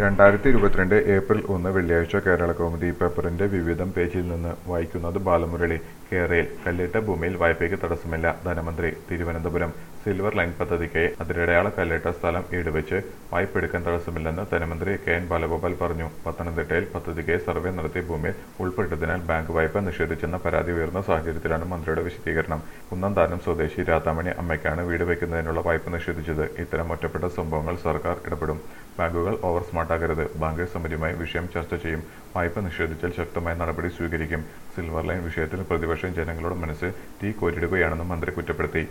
രണ്ടായിരത്തി ഇരുപത്തിരണ്ട് ഏപ്രിൽ ഒന്ന് വെള്ളിയാഴ്ച കേരള കൗമുദി പേപ്പറിന്റെ വിവിധം പേജിൽ നിന്ന് വായിക്കുന്നത് ബാലമുരളി കേരയിൽ കല്ലിട്ട ഭൂമിയിൽ വായ്പയ്ക്ക് തടസ്സമില്ല ധനമന്ത്രി തിരുവനന്തപുരം സിൽവർ ലൈൻ പദ്ധതിക്കായി അതിരടയാള കല്ലിട്ട സ്ഥലം ഈടുവെച്ച് വായ്പ എടുക്കാൻ തടസ്സമില്ലെന്ന് ധനമന്ത്രി കെ എൻ ബാലഗോപാൽ പറഞ്ഞു പത്തനംതിട്ടയിൽ പദ്ധതിക്കായി സർവേ നടത്തിയ ഭൂമിയിൽ ഉൾപ്പെട്ടതിനാൽ ബാങ്ക് വായ്പ നിഷേധിച്ചെന്ന പരാതി ഉയർന്ന സാഹചര്യത്തിലാണ് മന്ത്രിയുടെ വിശദീകരണം കുന്നന്താനം സ്വദേശി രാധാമണി അമ്മയ്ക്കാണ് വീട് വയ്ക്കുന്നതിനുള്ള വായ്പ നിഷേധിച്ചത് ഇത്തരം ഒറ്റപ്പെട്ട സംഭവങ്ങൾ സർക്കാർ ഇടപെടും ബാങ്കുകൾ ഓവർ സ്മാർട്ടാകരുത് ബാങ്ക് സമിതിയുമായി വിഷയം ചർച്ച ചെയ്യും വായ്പ നിഷേധിച്ചാൽ ശക്തമായ നടപടി സ്വീകരിക്കും സിൽവർ ലൈൻ വിഷയത്തിൽ പ്രതിപക്ഷം ജനങ്ങളുടെ മനസ്സിൽ തീ കോരിടുകയാണെന്നും മന്ത്രി കുറ്റപ്പെടുത്തി